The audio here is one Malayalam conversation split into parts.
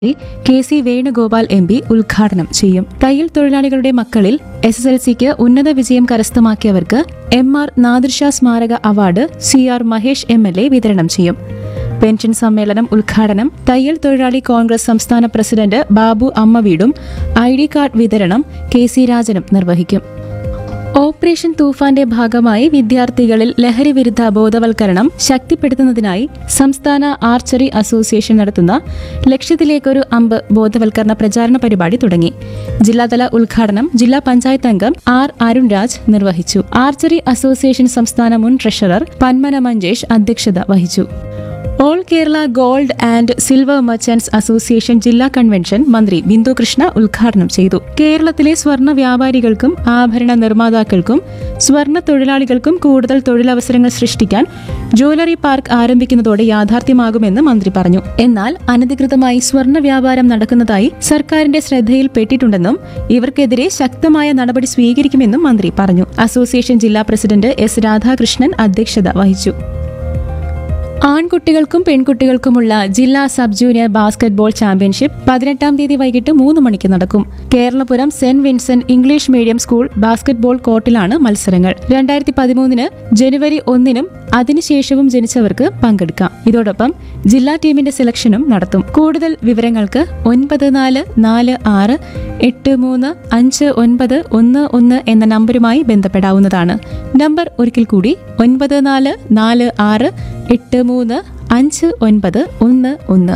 K C Venugopal M P ഉദ്ഘാടനം ചെയ്യും തയ്യൽ തൊഴിലാളികളുടെ മക്കളിൽ എസ് എസ് എൽ സിക്ക് ഉന്നത വിജയം കരസ്ഥമാക്കിയവർക്ക് എം ആർ നാദിർഷ സ്മാരക award C R Mahesh M L A വിതരണം ചെയ്യും പെൻഷൻ സമ്മേളനം ഉദ്ഘാടനം തയ്യൽ തൊഴിലാളി കോൺഗ്രസ് സംസ്ഥാന പ്രസിഡന്റ് ബാബു അമ്മവീടും ഐ ഡി കാർഡ് വിതരണം കെ സി രാജനും നിർവഹിക്കും ഓപ്പറേഷൻ തൂഫാന്റെ ഭാഗമായി വിദ്യാർത്ഥികളിൽ ലഹരി വിരുദ്ധ ബോധവൽക്കരണം ശക്തിപ്പെടുത്തുന്നതിനായി സംസ്ഥാന ആർച്ചറി അസോസിയേഷൻ നടത്തുന്ന ലക്ഷ്യത്തിലേക്കൊരു അമ്പ് ബോധവൽക്കരണ പ്രചാരണ പരിപാടി തുടങ്ങി ജില്ലാതല ഉദ്ഘാടനം ജില്ലാ പഞ്ചായത്ത് അംഗം ആർ അരുൺ രാജ് നിർവഹിച്ചു ആർച്ചറി അസോസിയേഷൻ സംസ്ഥാന മുൻ ട്രഷറർ പന്മന മഞ്ചേഷ് അധ്യക്ഷത വഹിച്ചു all Kerala gold and silver merchants association ജില്ലാ കൺവെൻഷൻ മന്ത്രി ബിന്ദു കൃഷ്ണ ഉദ്ഘാടനം ചെയ്തു കേരളത്തിലെ സ്വർണ്ണ വ്യാപാരികൾക്കും ആഭരണ നിർമ്മാതാക്കൾക്കും സ്വർണ്ണ തൊഴിലാളികൾക്കും കൂടുതൽ തൊഴിലവസരങ്ങൾ സൃഷ്ടിക്കാൻ ജ്വല്ലറി പാർക്ക് ആരംഭിക്കുന്നതോടെ യാഥാർത്ഥ്യമാകുമെന്ന് മന്ത്രി പറഞ്ഞു എന്നാൽ അനധികൃതമായി സ്വർണ്ണ വ്യാപാരം നടക്കുന്നതായി സർക്കാരിന്റെ ശ്രദ്ധയിൽപ്പെട്ടിട്ടുണ്ടെന്നും ഇവർക്കെതിരെ ശക്തമായ നടപടി സ്വീകരിക്കുമെന്നും മന്ത്രി പറഞ്ഞു അസോസിയേഷൻ ജില്ലാ പ്രസിഡന്റ് എസ് രാധാകൃഷ്ണൻ അധ്യക്ഷത വഹിച്ചു ആൺകുട്ടികൾക്കും പെൺകുട്ടികൾക്കുമുള്ള ജില്ലാ സബ് ജൂനിയർ ബാസ്കറ്റ്ബോൾ ചാമ്പ്യൻഷിപ്പ് പതിനെട്ടാം തീയതി വൈകിട്ട് മൂന്ന് മണിക്ക് നടക്കും Keralapuram Saint Vincent English medium school basketball കോർട്ടിലാണ് മത്സരങ്ങൾ രണ്ടായിരത്തി പതിമൂന്നിന് ജനുവരി ഒന്നിനും അതിനുശേഷവും ജനിച്ചവർക്ക് പങ്കെടുക്കാം ഇതോടൊപ്പം ജില്ലാ ടീമിന്റെ സെലക്ഷനും നടത്തും കൂടുതൽ വിവരങ്ങൾക്ക് ഒൻപത് നാല് നാല് ആറ് എട്ട് മൂന്ന് അഞ്ച് ഒൻപത് ഒന്ന് ഒന്ന് എന്ന നമ്പരുമായി ബന്ധപ്പെടാവുന്നതാണ് നമ്പർ ഒരിക്കൽ കൂടി ഒൻപത് നാല് നാല് ആറ് എട്ട് മൂന്ന് അഞ്ച് ഒൻപത് ഒന്ന് ഒന്ന്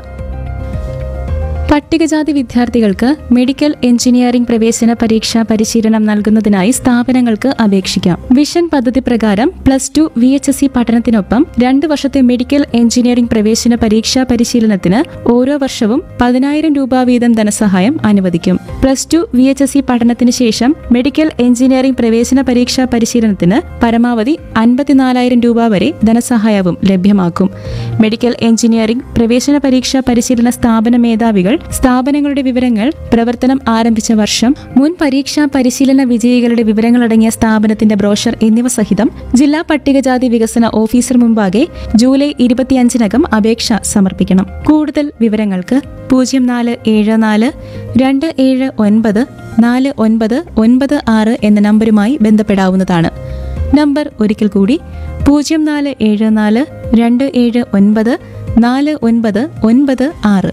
പട്ടികജാതി വിദ്യാർത്ഥികൾക്ക് മെഡിക്കൽ എഞ്ചിനീയറിംഗ് പ്രവേശന പരീക്ഷാ പരിശീലനം നൽകുന്നതിനായി സ്ഥാപനങ്ങൾക്ക് അപേക്ഷിക്കാം വിഷൻ പദ്ധതി പ്രകാരം plus two V H S C പഠനത്തിനൊപ്പം രണ്ട് വർഷത്തെ മെഡിക്കൽ എഞ്ചിനീയറിംഗ് പ്രവേശന പരീക്ഷാ പരിശീലനത്തിന് ഓരോ വർഷവും പതിനായിരം രൂപ വീതം ധനസഹായം അനുവദിക്കും plus two V H S C പഠനത്തിന് ശേഷം മെഡിക്കൽ എഞ്ചിനീയറിംഗ് പ്രവേശന പരീക്ഷാ പരിശീലനത്തിന് പരമാവധി അൻപത്തിനാലായിരം രൂപ വരെ ധനസഹായവും ലഭ്യമാക്കും മെഡിക്കൽ എഞ്ചിനീയറിംഗ് പ്രവേശന പരീക്ഷാ പരിശീലന സ്ഥാപന മേധാവികൾ സ്ഥാപനങ്ങളുടെ വിവരങ്ങൾ പ്രവർത്തനം ആരംഭിച്ച വർഷം മുൻ പരീക്ഷാ പരിശീലന വിജയികളുടെ വിവരങ്ങളടങ്ങിയ സ്ഥാപനത്തിന്റെ ബ്രോഷർ എന്നിവ സഹിതം ജില്ലാ പട്ടികജാതി വികസന ഓഫീസർ മുമ്പാകെ ജൂലൈ ഇരുപത്തിയഞ്ചിനകം അപേക്ഷ സമർപ്പിക്കണം കൂടുതൽ വിവരങ്ങൾക്ക് പൂജ്യം നാല് ഏഴ് നാല് രണ്ട് ഏഴ് ഒൻപത് നാല് ഒൻപത് ഒൻപത് ആറ് എന്ന നമ്പരുമായി ബന്ധപ്പെടാവുന്നതാണ് നമ്പർ ഒരിക്കൽ കൂടി പൂജ്യം നാല് ഏഴ് നാല് രണ്ട് ഏഴ് ഒൻപത് നാല് ഒൻപത് ഒൻപത് ആറ്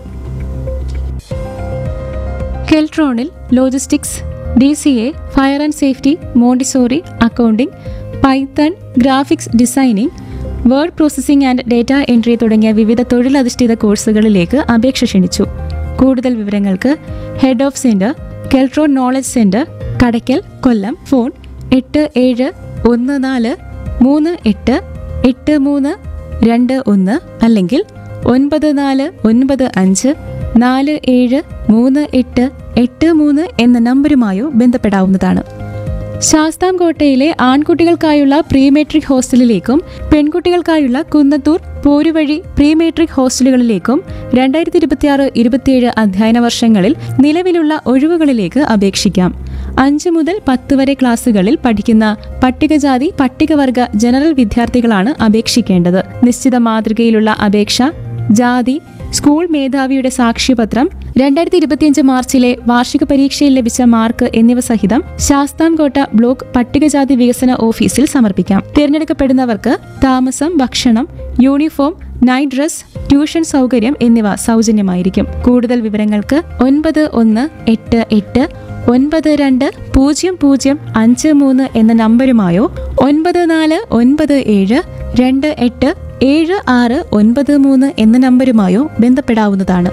കെൽട്രോണിൽ logistics D C A fire and safety Montessori accounting Python graphics designing word processing and data entry തുടങ്ങിയ വിവിധ തൊഴിലധിഷ്ഠിത കോഴ്സുകളിലേക്ക് അപേക്ഷ ക്ഷണിച്ചു കൂടുതൽ വിവരങ്ങൾക്ക് head of centre Keltron knowledge centre Kadakkal Kollam phone എട്ട് ഏഴ് ഒന്ന് നാല് മൂന്ന് എട്ട് എട്ട് മൂന്ന് രണ്ട് ഒന്ന് അല്ലെങ്കിൽ ഒൻപത് നാല് ഒൻപത് അഞ്ച് നാല് ഏഴ് മൂന്ന് എട്ട് എട്ട് മൂന്ന് എന്ന നമ്പരുമായോ ബന്ധപ്പെടാവുന്നതാണ് ശാസ്താംകോട്ടയിലെ ആൺകുട്ടികൾക്കായുള്ള പ്രീ മെട്രിക് ഹോസ്റ്റലിലേക്കും പെൺകുട്ടികൾക്കായുള്ള കുന്നത്തൂർ പോരുവഴി പ്രീ മെട്രിക് ഹോസ്റ്റലുകളിലേക്കും രണ്ടായിരത്തി ഇരുപത്തിയാറ് ഇരുപത്തിയേഴ് അധ്യയന വർഷങ്ങളിൽ നിലവിലുള്ള ഒഴിവുകളിലേക്ക് അപേക്ഷിക്കാം അഞ്ച് മുതൽ പത്ത് വരെ ക്ലാസുകളിൽ പഠിക്കുന്ന പട്ടികജാതി പട്ടികവർഗ ജനറൽ വിദ്യാർത്ഥികളാണ് അപേക്ഷിക്കേണ്ടത് നിശ്ചിത മാതൃകയിലുള്ള അപേക്ഷ ജാതി സ്കൂൾ മേധാവിയുടെ സാക്ഷ്യപത്രം രണ്ടായിരത്തി ഇരുപത്തിയഞ്ച് മാർച്ചിലെ വാർഷിക പരീക്ഷയിൽ ലഭിച്ച മാർക്ക് എന്നിവ സഹിതം ശാസ്താംകോട്ട ബ്ലോക്ക് പട്ടികജാതി വികസന ഓഫീസിൽ സമർപ്പിക്കാം തിരഞ്ഞെടുക്കപ്പെടുന്നവർക്ക് താമസം ഭക്ഷണം യൂണിഫോം നൈറ്റ് ഡ്രസ് ട്യൂഷൻ സൗകര്യം എന്നിവ സൗജന്യമായിരിക്കും കൂടുതൽ വിവരങ്ങൾക്ക് ഒൻപത് ഒന്ന് എട്ട് എട്ട് ഒൻപത് രണ്ട് പൂജ്യം പൂജ്യം അഞ്ച് മൂന്ന് എന്ന നമ്പരുമായോ ഒൻപത് നാല് ഒൻപത് ഏഴ് രണ്ട് എട്ട് ഏഴ് ആറ് ഒൻപത് മൂന്ന് എന്ന നമ്പരുമായോ ബന്ധപ്പെടാവുന്നതാണ്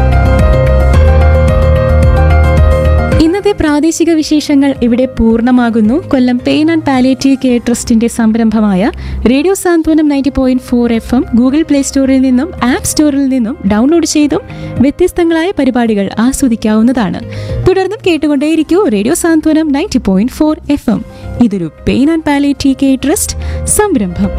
ഇന്നത്തെ പ്രാദേശിക വിശേഷങ്ങൾ ഇവിടെ പൂർണ്ണമാകുന്നു Kollam pain and palliative care ട്രസ്റ്റിന്റെ സംരംഭമായ radio Santhwanam ninety point four F M Google play സ്റ്റോറിൽ നിന്നും ആപ്പ് സ്റ്റോറിൽ നിന്നും ഡൗൺലോഡ് ചെയ്തും വ്യത്യസ്തങ്ങളായ പരിപാടികൾ ആസ്വദിക്കാവുന്നതാണ് തുടർന്നും കേട്ടുകൊണ്ടേയിരിക്കൂ radio Santhwanam ninety point four F M ഇതൊരു pain and palliative care trust സംരംഭം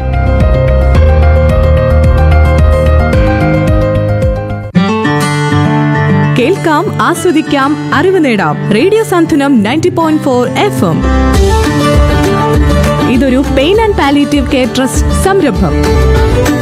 കേൾക്കാം ആസ്വദിക്കാം അറിവ് നേടാം radio Santhwanam ninety point four F M ഇതൊരു pain and palliative care trust സംരംഭം